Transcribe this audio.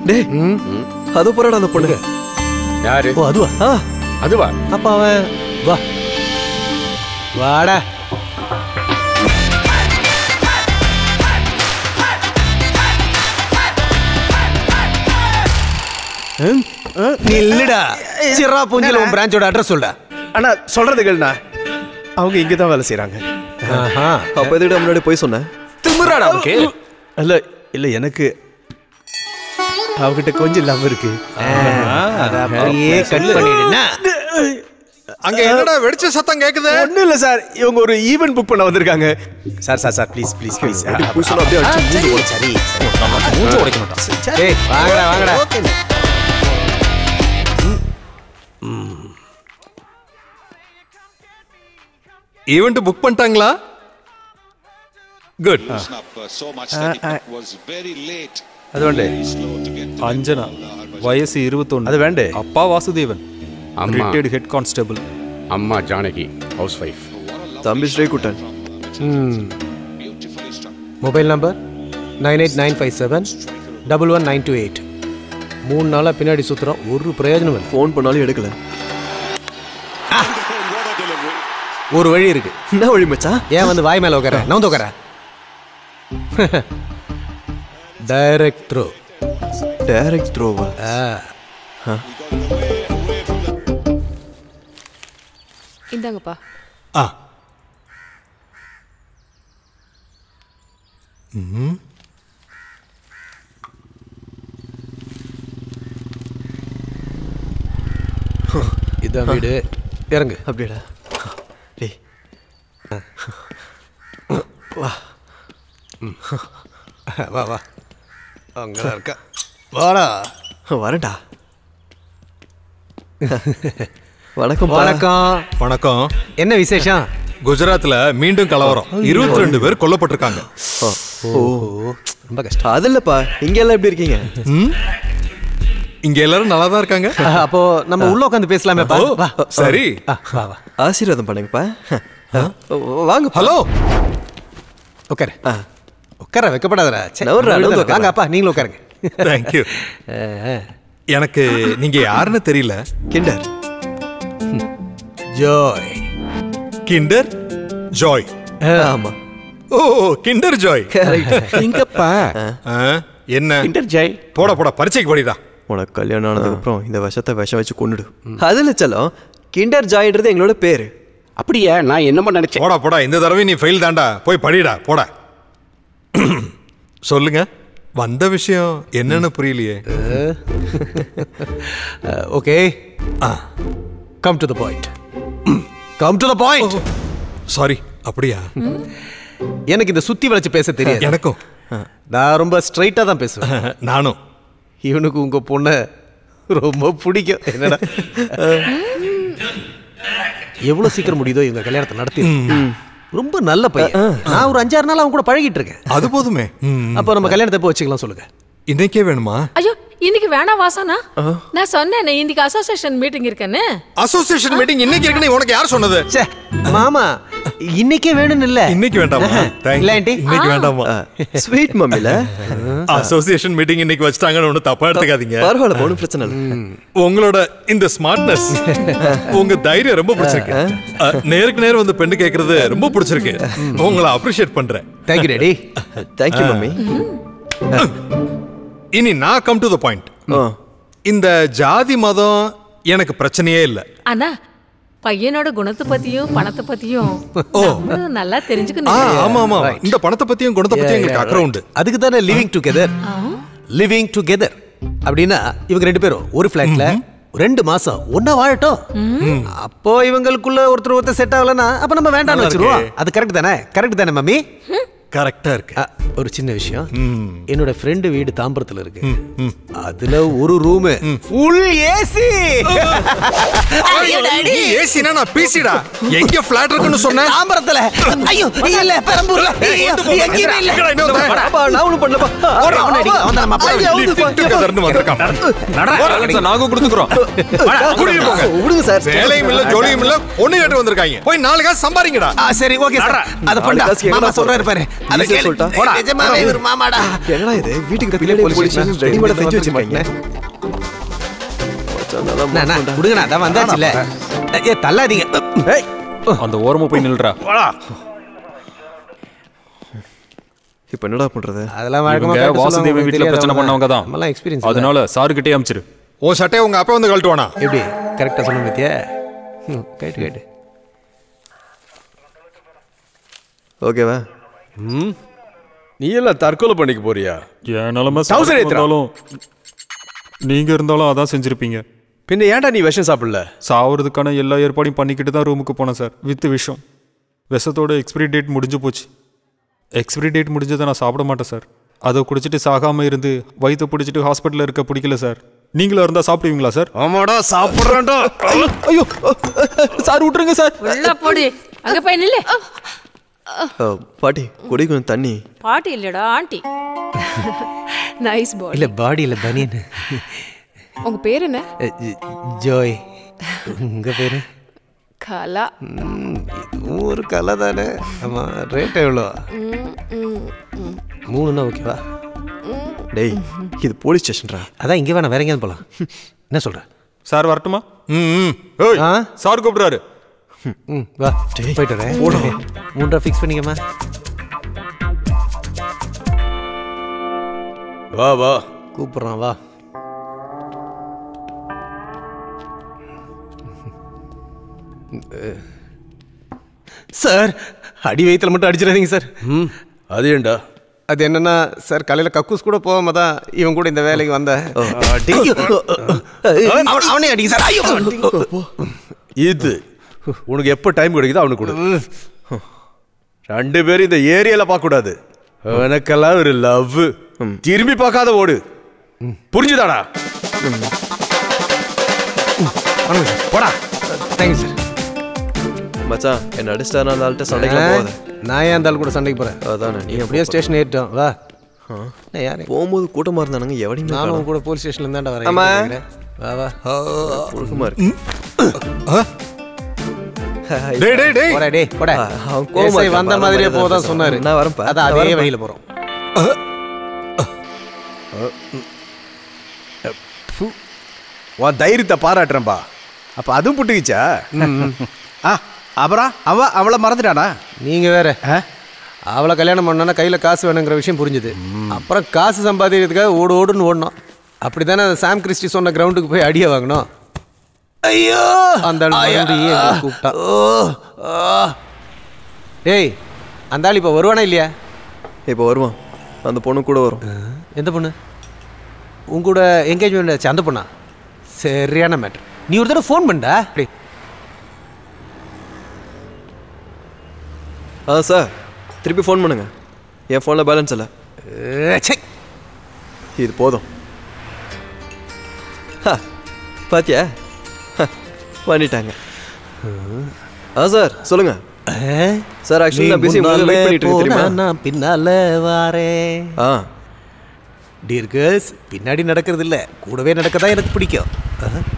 டேய் அது போறாடா அந்த பொண்ணு யாரு ஓ அதுவா ஆ அதுவா அப்ப அவன் வா வாடா ம், ம், நில்லுடா சிறா பூஞ்சில உன் பிரான்ச்சோட அட்ரஸ் சொல்டா அண்ணா சொல்றது கேளுண்ணா அவங்க இங்கே தான் வேலை செய்கிறாங்க ஆஹா அப்ப எதுக்கு முன்னாடி போய் சொன்னேன் திமிராடா அவனுக்கு இல்ல இல்ல எனக்கு அவகிட்ட கொஞ்சம் லவ் இருக்கு அத அப்படியே கட் பண்ணிடுனா அங்க என்னடா வெடிச்ச சத்தம் கேக்குது ஒன்றும் இல்லை சார் இவங்க ஒரு ஈவென்ட் புக் பண்ண வந்திருக்காங்க sir sir sir please please please போய் சொன்னா அப்படியே அடிச்சு மூஞ்சி உடைச்சு. சரி மூஞ்ச உடைக்கணும்டா டேய் வாங்கடா வாங்கடா ஈவெண்ட் புக் பண்ணிட்டாங்களா good up uh, so much that it was very late. അതുകൊണ്ട് Slow to get to Anjana വയസ്സ് ഇരുപത്തൊന്ന് അത് വേണ്ടേ അപ്പാ വാസുദേവൻ അമ്മ. റിട്ടയർഡ് ഹെഡ് കോൺസ്റ്റബിൾ அம்மா ஜானகி ஹவுஸ் ஒய்ஃப் தம்பி Sreekuttan beautifully struck. Mobile number nine eight nine five seven double one nine two eight மூணு நாளாக பின்னாடி சுற்றுறோம் ஒரு பிரயோஜனம் இல்லை ஃபோன் பண்ணாலும் எடுக்கல ஒரு வழி இருக்கு என்ன வழி மச்சான் ஏன் வந்து வாய் மேலே உட்கார நான் வந்து உட்கார டைரக்ட் த்ரோ டைரக்ட் த்ரோவா இந்தாங்கப்பா ஆ இதான் வீடு இறங்கு அப்படியாடா டேய் வா வா அங்கே தான் இருக்கா வாடா வரேன்டா வணக்கம் வணக்கம் வணக்கம் என்ன விசேஷம் குஜராத்ல மீண்டும் கலவரம் இருபத்தி ரெண்டு பேர் கொல்லப்பட்டிருக்காங்க ஓ ரொம்ப கஷ்டம் அது இல்லப்பா இங்க எல்லாம் எப்படி இருக்கீங்க ம்? இங்க எல்லாரும் நல்லா தான் இருக்காங்க அப்போ நம்ம உள்ள உட்காந்து பேசலாமே ஓ, வா சரி ஆ, வா வா ஆசீர்வாதம் பண்ணுங்கப்பா வாங்க ஹலோ உட்காரு உட்கார வைக்கப்படாதடா ச்சே, நவுர்றா, விடுதலை. நவுர்றா. வாங்க அப்பா நீங்களும் உட்காருங்க தேங்க்யூ ஆ, ஆ. எனக்கு நீங்க யாருன்னு தெரியல கிண்டர் ஜோய் கிண்டர் ஜாய் ஆமா ஓ கிண்டர் ஜாய் எங்கப்பா ஆ, என்ன கிண்டர் ஜாய் போட போட பரீட்சைக்கு படிடா உனக்கு கல்யாணம் ஆனதுக்கு அப்புறம் இந்த விஷத்தை விஷம் வச்சு கொண்டுடு அதுல செல்லம் கிண்டர் ஜாய்ன்றது எங்களோட பேரு அப்படியா நான் என்னமோ நினைச்சேன் போடா போடா இந்த தடவை நீ ஃபெயில் தாண்டா போய் படிடா போடா சொல்லுங்க வந்த விஷயம் என்னன்னு புரியலையே okay come to the point come to the point sorry அப்படியா எனக்கு இந்த சுத்தி வளைச்சு பேச தெரியாது எனக்கும் நான் ரொம்ப ஸ்ட்ரைட்டா தான் பேசுவேன் நானும் இவனுக்கு உங்க பொண்ணை ரொம்ப பிடிக்கும் என்னடா எவ்வளவு சீக்கிரம் முடியுதோ இவங்க கல்யாணத்தை நடத்தி ரொம்ப நல்ல பையன் நான் ஒரு அஞ்சாறு நாள் அவன் கூட பழகிட்டு இருக்கேன் அது போதுமே ம். அப்போ நம்ம கல்யாணத்தை எப்போ வச்சுக்கலாம் சொல்லுங்க இன்னைக்கே வேணுமா ஐயோ இன்னைக்கு வேணாம் வாசனா நான் சொன்னேன் இன்னைக்கு அசோசியேஷன் மீட்டிங் இருக்கேன்னு அசோசியேஷன் மீட்டிங் இன்னைக்கு இருக்குன்னு உனக்கு யார் சொன்னது ச்சே, மாமா இன்னைக்கே வேணும்னு இல்ல இன்னைக்கு வேண்டாமா Thank you. இல்ல ஆண்டி இன்னைக்கு வேண்டாமா ஸ்வீட் மம்மில அசோசியேஷன் மீட்டிங் இன்னைக்கு வச்சிட்டாங்கன்னு ஒண்ணு தப்பா எடுத்துக்காதீங்க பரவாயில்ல ஒன்றும் பிரச்சனை இல்லை உங்களோட இந்த ஸ்மார்ட்னஸ் உங்க தைரியம் ரொம்ப பிடிச்சிருக்கு அஹ், நேருக்கு நேர் வந்து பெண்ணு கேக்குறது ரொம்ப பிடிச்சிருக்கு உங்களை அப்ரிஷியேட் பண்றேன் தேங்க்யூ டேடி தேங்க்யூ மம்மி இனி நான் கம் டு த பாயிண்ட் ஆ இந்த ஜாதி மதம் எனக்கு பிரச்சனையே இல்ல அண்ணா பையனோட குணத்தை பத்தியும் பணத்தை பத்தியும் நம்மளும் நல்லா ஆ, தெரிஞ்சுக்கணும் ஆமா ஆமா இந்த பணத்தை பத்தியும் குணத்தை பத்தியும் எங்களுக்கு அக்கறை உண்டு அதுக்கு தானே லிவிங் டுகெதர் லிவிங் டுகெதர் அப்படின்னா இவங்க ரெண்டு பேரும் ஒரு ஃபிளாட்ல ரெண்டு மாசம் ஒன்னா வாழட்டும் அப்போ இவங்களுக்குள்ள ஒருத்தர் ஒருத்தர் செட் ஆகலன்னா அப்ப நம்ம வேண்டாம்னு நல்லா வச்சிருவோம் இருக்கே. அது கரெக்ட் தானே கரெக்ட் தானே மம்மி கரெக்டா இருக்கு அ, ஒரு சின்ன விஷயம் என்னோட ஃப்ரெண்டு வீடு தாம்பரத்துல இருக்கு அதுல ஒரு ரூம் ஃபுல் ஏசி ஏசினா நான் பேசிடா எங்க பிளாட் இருக்குன்னு சொன்னேன் தாம்பரத்துல ஐயோ இல்ல பெரம்பூர்ல ஐயோ, எங்கேயுமே இல்ல அப்பா, நான் ஒன்றும் பண்ணலப்பா அவனை அடி, அவன் தான் நம்ம அப்பா. ஐயா, விடுப்பா. டுகெதர்னு வந்திருக்கான் நாங்க கொடுத்துக்கிறோம் கூட்டிட்டு போங்க விடுங்க சார் வேலையும் இல்ல ஜோலியும் இல்ல ஒண்ணு கேட்டு வந்திருக்காங்க போய் நாலு காசு சம்பாதிங்கடா ஆ, சரி ஓகே சார் அத பண்ணா நாளைக்கு காசு மாமா எங்கடா சொல்றாரு பாரு அதை ஈஸியா கேளு. சொல்லிட்டா? ஏய், நிஜமாவே இவர் மாமாடா என்னடா இது வீட்டுக்கு பின்னாடி பின்னாடி police போலீஸ் station ரெடிமேட செஞ்சு வந்து வச்சிருக்காங்க மாட்டினேன். மச்சான், நல்லா அண்ணா, அண்ணா, மாட்டேன்டா. விடுங்கண்ணா அதான் வந்தாச்சுல்ல ஏ தள்ளாதீங்க ஏய் அந்த ஓரமா போய் நில்றா இப்ப என்னடா பண்றது அதெல்லாம் வழக்கமா இவங்க கேட்டு வாசுதேவ சொல்லுவாங்க, வீட்டுல தெரியாதவங்க. பிரச்சனை பண்ணவங்க தான் நம்மலாம் எக்ஸ்பீரியன்ஸ் அதனால சாருக்கிட்டே அமிச்சிரு உன் சட்டையை உங்க அப்பா வந்து கழட்டுவானா எப்படி கரெக்டா சொல்லுங்க பத்தியா ம், கேட்டு கேட்டு ஓகேவா நீ எல்லாம் தற்கொலை பண்ணிக்க போறியா என் நிலைமை Trouser சாருக்கு ஏத்துறா. வந்தாலும் நீங்க இருந்தாலும் அதான் செஞ்சிருப்பீங்க பின்ன ஏன்டா நீ விஷம் சாப்பிடல சாவறதுக்கான எல்லா ஏற்பாடையும் பண்ணிக்கிட்டு தான் ரூமுக்கு போனேன் சார் வித் விஷம் விஷத்தோட எக்ஸ்பிரி டேட் முடிஞ்சு போச்சு எக்ஸ்பிரி டேட் முடிஞ்சதை நான் சாப்பிட மாட்டேன் சார் அதை குடிச்சிட்டு சாகாம இருந்து வயிற்று பிடிச்சிட்டு ஹாஸ்பிட்டலில் இருக்க பிடிக்கல சார் நீங்களா இருந்தா சாப்பிடுவீங்களா சார் ஆமாடா சாப்பிடுறேன்டா ஐயோ சார் விட்டுருங்க சார் உள்ள போடி அங்க போய் நில்லு ஓ, பாட்டி குடி கொஞ்சம் தண்ணி பாட்டி இல்லடா ஆண்டி நைஸ் பாய் இல்ல பாடி இல்ல பனியன் உங்க பேர் என்ன ஜோய் உங்க பேரு கலா ம், இதுவும் ஒரு கலை தானே ஆமா ரேட் எவ்வளோ மூணுன்னா ஓகேவா டேய் இது போலீஸ் ஸ்டேஷன்ரா அதான் இங்கே வேணாம் வேற எங்கேயாவது போகலாம் என்ன சொல்ற சார் வரட்டுமா ம் ம் ஏய் ஆ சார் கூப்பிடுறாரு ம் வா போயிட்டு வரேன் மூன்றா ஃபிக்ஸ் பண்ணிக்கமா வா வா கூப்பிட்றான் வா சார் அடி வயித்துல மட்டும் அடிச்சிடாதீங்க சார் ம் அது ஏன்டா அது என்னன்னா சார் காலையில் கக்கூஸ் கூட போகாம தான் இவன் கூட இந்த வேலைக்கு வந்தேன் அவன் அவனே அடிங்க சார் ஐயோ இது உனக்கு எப்போ டைம் கிடைக்குதோ அவனுக்கு கொடு ரெண்டு பேரும் இந்த ஏரியால பார்க்க கூடாது எனக்கெல்லாம் ஒரு லவ் திரும்பி பார்க்காத ஓடு புரிஞ்சுதாடா வணக்கம் சார் போடா தேங்க்யூ சார் மச்சான் என்ன அடிச்சிட்டா அந்த ஆள்கிட்ட சண்டைக்கு போகாத நான் ஏன் அந்த ஆள் கூட சண்டைக்கு போகிறேன் அதானே நீ நீ அப்படியே ஸ்டேஷன் ஏறிட்டோம் வா என்ன யாரு போகும்போது கூட்டமா இருந்தானுங்க எவனையுமே நானும் காணோம். உன் கூட போலீஸ் ஸ்டேஷன்ல இருந்தாண்டா வரேன் ஆமா. கேக்குறேன். வா வா புழுக்கமா இருக்கு டேய் டேய் டேய் போடா டேய் போடா ஆ, அவன் கோவமா SI இருக்கான். வந்த வர மாதிரியே மாதிரி போதான் தான் சொன்னாரு நான் வரேன்ப்பா. அதான் நான் அதே வரேன்ப்பா. வழியில போறோம் உன் தைரியத்தை பாராட்டுறேன்பா அப்ப அதுவும் புட்டுக்கிச்சா ஆ அப்புறம் அவ அவளை மறந்துட்டானா நீங்க வேற அவளை கல்யாணம் பண்ணோன்னா கையில காசு வேணுங்கிற விஷயம் புரிஞ்சுது அப்புறம் காசு சம்பாதிக்கிறதுக்காக ஓடு ஓடுன்னு ஓடணும் அப்படித்தானே அந்த சாம் கிறிஸ்டி சொன்ன கிரவுண்டுக்கு போய் அடியை வாங்கணும் ஐயோ அந்த ஆள் மறுபடியும் எங்களை கூப்பிட்டான் ஏய் அந்த ஆள் இப்போ வருவானா இல்லையா இப்போ வருவான் அந்த பொண்ணு கூட வரும் எந்த பொண்ணு உங்க கூட என்கேஜ்மெண்ட் ஆச்சு அந்த பொண்ணா சரியான மேட்ரு நீ ஒரு தடவை ஃபோன் பண்ணா அப்படி ஆ சார் திருப்பி ஃபோன் பண்ணுங்க என் ஃபோனில் பேலன்ஸ் இல்லை ச்சே. இது போதும் ஹ, பாத்தியா ஹ, பண்ணிட்டாங்க ஆ சார் சொல்லுங்க சார் ஆக்சுவலி நான் பிஸி உங்களுக்கு வெயிட் பண்ணிட்டு இருக்கேன் தெரியுமா நான் பின்னால வாரேன் ஆ டியர் கேர்ள்ஸ் பின்னாடி நடக்கிறது இல்ல கூடவே நடக்க தான் எனக்கு பிடிக்கும் ஆ.